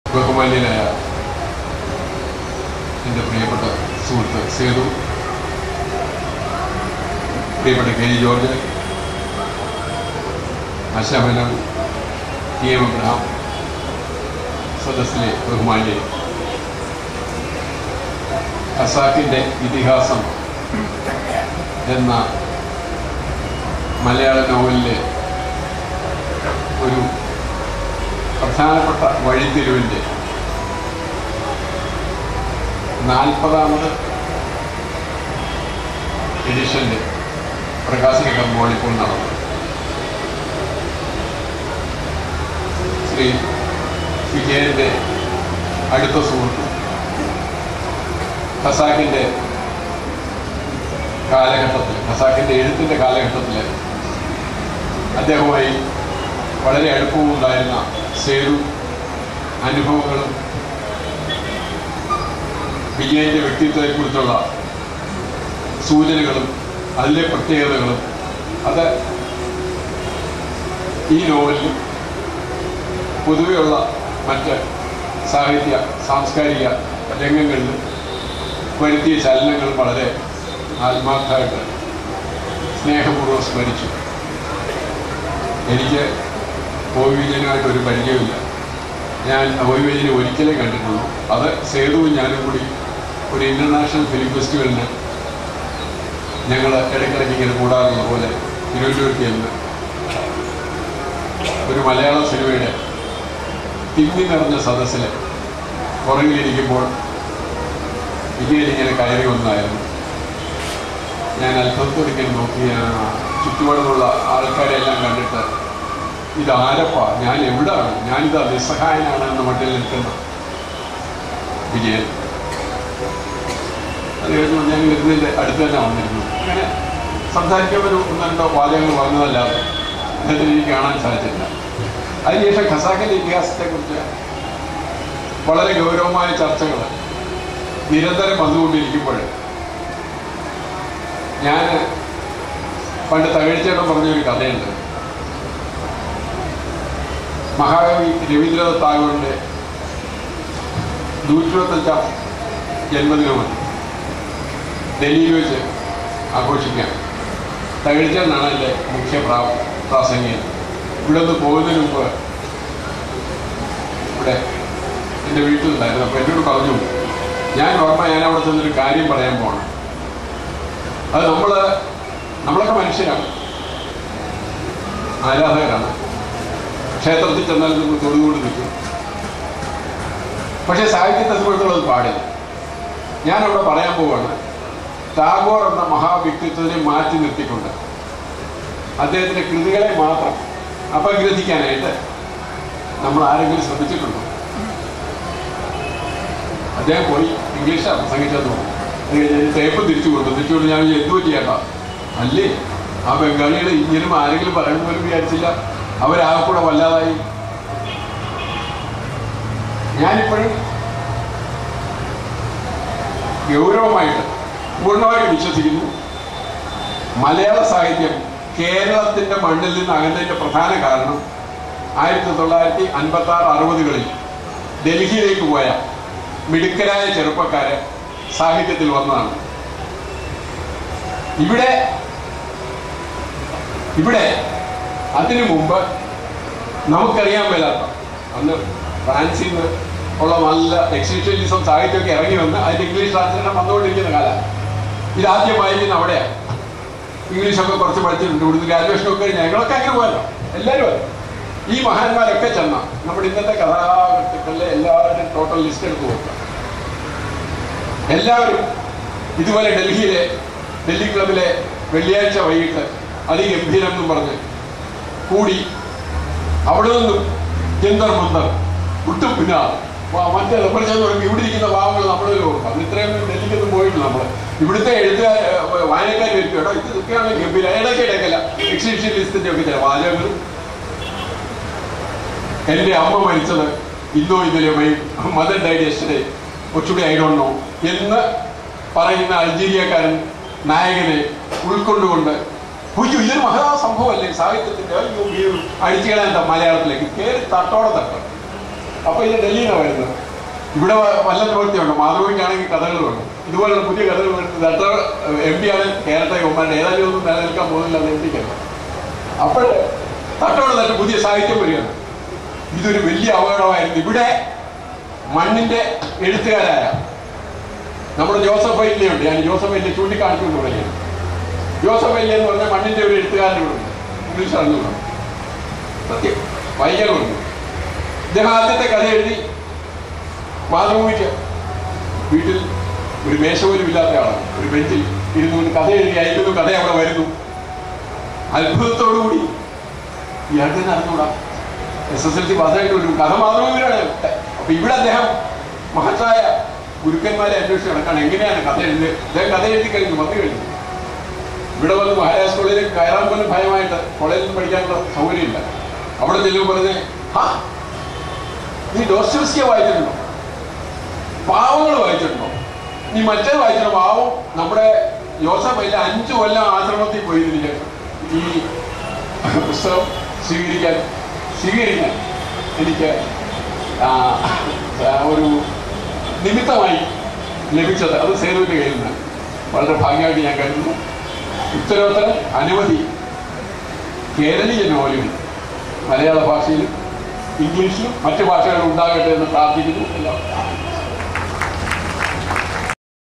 ബഹുമാന്യനായ എൻ്റെ പ്രിയപ്പെട്ട സുഹൃത്ത് സേതു പ്രിയപ്പെട്ട K G George Asha Menon T M Abraham സദസ്സിലെ ബഹുമാന്യ ഖസാക്കിൻ്റെ ഇതിഹാസം എന്ന മലയാള നോവലിലെ ഒരു പ്രധാനപ്പെട്ട വഴിത്തിരിവിൻ്റെ നാൽപ്പതാമത് എഡിഷൻ്റെ പ്രകാശന കർമ്മമാണ് ഇപ്പോൾ നടന്നത് ശ്രീ വിജയൻ്റെ അടുത്ത സുഹൃത്ത് ഖസാക്കിൻ്റെ കാലഘട്ടത്തിൽ ഖസാക്കിൻ്റെ എഴുത്തിൻ്റെ കാലഘട്ടത്തിൽ അദ്ദേഹവുമായി വളരെ അടുപ്പവും ഉണ്ടായിരുന്ന സേതു അനുഭവങ്ങളും വിജയന്റെ വ്യക്തിത്വത്തെക്കുറിച്ചുള്ള സൂചനകളും അതിലെ പ്രത്യേകതകളും അത് ഈ നോവലിലും പൊതുവെയുള്ള മറ്റ് സാഹിത്യ സാംസ്കാരിക രംഗങ്ങളിൽ വരുത്തിയ ചലനങ്ങൾ വളരെ ആത്മാർത്ഥമായിട്ട് സ്നേഹപൂർവ്വം സ്മരിച്ചു എനിക്ക് ഒ വിജയനുമായിട്ട് ഒരു പരിചയമില്ല ഞാൻ ഒ വിജയനെ ഒരിക്കലേ കണ്ടിട്ടുള്ളൂ അത് സേതുവും ഞാനും കൂടി ഒരു ഇൻ്റർനാഷണൽ ഫിലിം ഫെസ്റ്റിവലിന് ഞങ്ങൾ ഇടയ്ക്കിടയ്ക്ക് ഇങ്ങനെ കൂടാറുള്ള പോലെ തിരുവനന്തപുരത്ത് ചെന്ന് ഒരു മലയാള സിനിമയുടെ തിങ്ങി നിറഞ്ഞ സദസ്സിൽ പുറകിലിരിക്കുമ്പോൾ വിജയൻ ഇങ്ങനെ കയറി വന്നായിരുന്നു ഞാൻ അത്ഭുതത്തോടിങ്ങനെ നോക്കി ആ ചുറ്റുപാടുമുള്ള ആൾക്കാരെല്ലാം കണ്ടിട്ട് ഇതാരപ്പാ ഞാൻ എവിടാണ് ഞാനിതാ നിസ്സഹായനാണ് എന്ന മട്ടിൽ നിൽക്കുന്ന വിജയൻ അത് കഴിഞ്ഞു ഞാൻ വരുന്നതിൻ്റെ അടുത്ത് തന്നെ വന്നിരുന്നു അങ്ങനെ സംസാരിക്കാൻ ഒരു ഒന്ന് രണ്ടോ വാചകങ്ങൾ വന്നതല്ലാതെ അദ്ദേഹത്തിന് എനിക്ക് കാണാൻ സാധിച്ചില്ല അതിനുശേഷം ഖസാക്കിൻ്റെ ഇതിഹാസത്തെക്കുറിച്ച് വളരെ ഗൗരവമായ ചർച്ചകൾ നിരന്തരം വന്നുകൊണ്ടിരിക്കുമ്പോൾ ഞാൻ പണ്ട് തകഴിച്ചേട്ടൻ പറഞ്ഞൊരു കഥയുണ്ട് മഹാകവി രവീന്ദ്രനാഥ് ടാഗോറിൻ്റെ നൂറ്റിരുപത്തഞ്ചാം ജന്മദിനമാണ് ഡൽഹിയിൽ വെച്ച് ആഘോഷിക്കാം തകഴിച്ചേട്ടനാണ് എൻ്റെ മുഖ്യ പ്രാ പ്രാസംഗികൻ ഇവിടെ നിന്ന് പോകുന്നതിന് മുമ്പ് ഇവിടെ എൻ്റെ വീട്ടിലുണ്ടായിരുന്നു അപ്പോൾ എന്നോട് പറഞ്ഞു ഞാൻ ഓർമ്മ ഞാൻ അവിടെ ചെന്നൊരു കാര്യം പറയാൻ പോകണം അത് നമ്മൾ നമ്മളൊക്കെ മനുഷ്യരാണ് ആരാധകരാണ് ക്ഷേത്രത്തിൽ ചെന്നാൽ നമ്മൾ തൊടുകൂടി നിൽക്കും പക്ഷേ സാഹിത്യത്തെ സംബന്ധിച്ചുള്ളത് പാടില്ല ഞാനവിടെ പറയാൻ പോവാണ് ടാഗോർ എന്ന മഹാവ്യക്തിത്വത്തിനെ മാറ്റി നിർത്തിക്കൊണ്ട് അദ്ദേഹത്തിൻ്റെ കൃതികളെ മാത്രം അപഗ്രഥിക്കാനായിട്ട് നമ്മൾ ആരെങ്കിലും ശ്രമിച്ചിട്ടുണ്ടോ അദ്ദേഹം പോയി ഇംഗ്ലീഷാണ് പ്രസംഗിച്ചെന്ന് പറഞ്ഞു അത് കഴിഞ്ഞ് ടേപ്പ് തിരിച്ചു കൊടുത്തു തിരിച്ചു കൊണ്ട് ഞാൻ എന്തു പറ്റിയേട്ടാ അല്ലേ ആ ബംഗാളിയുടെ ഇങ്ങനും ആരെങ്കിലും പറയണം പോലും വിചാരിച്ചില്ല അവരാകെ കൂടെ വല്ലാതായി ഞാനിപ്പോഴും ഗൗരവമായിട്ട് പൂർണ്ണമായിട്ട് വിശ്വസിക്കുന്നു മലയാള സാഹിത്യം കേരളത്തിന്റെ മണ്ണിൽ നിന്ന് അകന്നതിന്റെ പ്രധാന കാരണം ആയിരത്തി തൊള്ളായിരത്തി അൻപത്തി ആറ് അറുപതുകളിൽ ഡൽഹിയിലേക്ക് പോയ മിടുക്കരായ ചെറുപ്പക്കാര് സാഹിത്യത്തിൽ വന്നതാണ് ഇവിടെ ഇവിടെ അതിനു മുമ്പ് നമുക്കറിയാൻ മേലാത്ത അന്ന് ഫ്രാൻസിൽ നിന്ന് ഉള്ള നല്ല എക്സിബിഷനിസം സാഹിത്യമൊക്കെ ഇറങ്ങി വന്ന് അതിന്റെ ഇംഗ്ലീഷ് ട്രാൻസ്ലേഷൻ വന്നുകൊണ്ടിരിക്കുന്ന കാലം ഇതാദ്യം വായിക്കുന്ന അവിടെയാണ് ഇംഗ്ലീഷൊക്കെ കുറച്ച് പഠിച്ചിട്ടുണ്ട് ഇവിടുന്ന് ഗ്രാജുവേഷനൊക്കെ കഴിഞ്ഞ് ഞങ്ങളൊക്കെ അങ്ങനെ പോയല്ലോ എല്ലാവരും അതെ ഈ മഹാന്മാരൊക്കെ ചെന്ന നമ്മുടെ ഇന്നത്തെ കഥാകൃത്തുക്കളിലെ എല്ലാവരുടെയും ടോട്ടൽ ലിസ്റ്റ് എടുത്ത് നോക്കുക എല്ലാവരും ഇതുപോലെ ഡൽഹിയിലെ ഡൽഹി ക്ലബിലെ വെള്ളിയാഴ്ച വൈകിട്ട് അതിഗംഭീരം എന്നും പറഞ്ഞ് കൂടി അവിടെ നിന്നും ജന്തർ മന്തർ കുട്ടും പിന്ന മറ്റേ നമ്മൾ ചെന്ന് പറയുമ്പോൾ ഇവിടെ ഇരിക്കുന്ന പാവങ്ങൾ നമ്മൾ ഓർക്കും അത് ഇത്രയും ഡൽഹിക്കൊന്നും പോയിട്ടില്ല നമ്മൾ ഇവിടുത്തെ എഴുത്തുകാർ വായനക്കാർ വരും കേട്ടോ ഇത് ഇതൊക്കെയാണ് ഗംഭീര ഇടയ്ക്ക് ഇടയ്ക്കല്ല എക്സിബിഷൻ ലിസ്റ്റിന്റെ ഒക്കെ ചില വാചകങ്ങളും എൻ്റെ അമ്മ മരിച്ചത് ഇന്നോ ഇന്നലെ വൈ മദർ ഡൈഡ് യെസ്റ്റഡേ കൊച്ചുകൂടി ഐ ഡോണ്ട് നോ എന്ന് പറയുന്ന അൾജീരിയക്കാരൻ നായകനെ ഉൾക്കൊണ്ടുകൊണ്ട് ഉയ്യോ ഇതൊരു മഹാസംഭവമല്ലേ സാഹിത്യത്തിന്റെ അയ്യോ ഈ അടിച്ചുകളയാൻ മലയാളത്തിലേക്ക് കയറി തട്ടോടെ തട്ടം അപ്പൊ ഇത് ഡൽഹിയിൽ നിന്നാണ് വരുന്നത് ഇവിടെ വ- വല്ല നിവൃത്തിയുണ്ട് മാധവിക്കാണെങ്കിൽ കഥകളുണ്ട് ഇതുപോലുള്ള പുതിയ കഥകൾ വരുന്നത് ഡോക്ടർ എം പി ആണ് കേരളത്തെ ഗവൺമെന്റ് ഏതായാലും ഒന്നും നിലനിൽക്കാൻ പോകുന്നില്ല എന്ന് എം പിക്ക് അപ്പോൾ തട്ടോടെ തന്നെ പുതിയ സാഹിത്യം വരികയാണ് ഇതൊരു വലിയ അപകടമായിരുന്നു ഇവിടെ മണ്ണിന്റെ എഴുത്തുകാരായ നമ്മുടെ ജോസഫ് വൈല്യുണ്ട് ഞാൻ ജോസഫ് വൈല്യ ചൂണ്ടിക്കാണിച്ചുകൊണ്ട് പറയുന്നത് ജോസഫ് വൈല്യ എന്ന് പറഞ്ഞാൽ മണ്ണിന്റെ ഒരു എഴുത്തുകാരനുണ്ട് ഇംഗ്ലീഷ് അറിഞ്ഞുകൂടാ സത്യം വായിക്കാനുണ്ട് ഇദ്ദേഹം ആദ്യത്തെ കഥ എഴുതി മാതൃഭൂമിക്ക് വീട്ടിൽ ഒരു മേശ പോലും ഇല്ലാത്ത ആളാണ് ഒരു ബെഞ്ചിൽ ഇരുന്നുകൊണ്ട് കഥ എഴുതി അയക്കുന്നു കഥ അവിടെ വരുന്നു അത്ഭുതത്തോടുകൂടി ഇയാൾക്ക് നടന്നൂടാ എസ് എസ് എൽ സി പാസ്സായിട്ട് ഒരു കഥ മാതൃഭൂമിയിലാണ് അപ്പൊ ഇവിടെ അദ്ദേഹം മഹത്തായ ഗുരുക്കന്മാരെ അന്വേഷിച്ച് നടക്കാണ് എങ്ങനെയാണ് കഥ എഴുതി അദ്ദേഹം കഥ എഴുതി കഴിഞ്ഞു വന്നു കഴിഞ്ഞു ഇവിടെ വന്ന് മഹാരാജ് കോളേജിൽ കയറാൻ പോലും ഭയമായിട്ട് കോളേജിൽ പഠിക്കാനുള്ള സൗകര്യമില്ല അവിടെ ചെല്ലുമ്പോൾ പറഞ്ഞ് ഹാ നീ ഡോസ്റ്റോസ്കിയെ വായിച്ചിട്ടുണ്ടോ പാവങ്ങൾ വായിച്ചിട്ടുണ്ടോ നീ മറ്റേ വായിച്ചിട്ടുണ്ടോ പാവം നമ്മുടെ ജോസഫ് അല്ല അഞ്ചു കൊല്ലം ആശ്രമത്തിൽ പോയിരുന്നില്ല ഈ പുസ്തകം സ്വീകരിക്കാൻ സ്വീകരിക്കാൻ എനിക്ക് ആ, ആ, ഒരു നിമിത്തമായി ലഭിച്ചത് അത് സേതുവിന്റെ കയ്യിൽ നിന്ന് വളരെ ഭാഗ്യമായിട്ട് ഞാൻ കരുതുന്നു ഉത്തരോത്തരം അനവധി കേരളീയ നോവലുകൾ മലയാള ഭാഷയിലും ഇംഗ്ലീഷിലും മറ്റു ഭാഷകളും ഉണ്ടാകട്ടെ എന്ന് പ്രാർത്ഥിക്കുന്നു എല്ലാം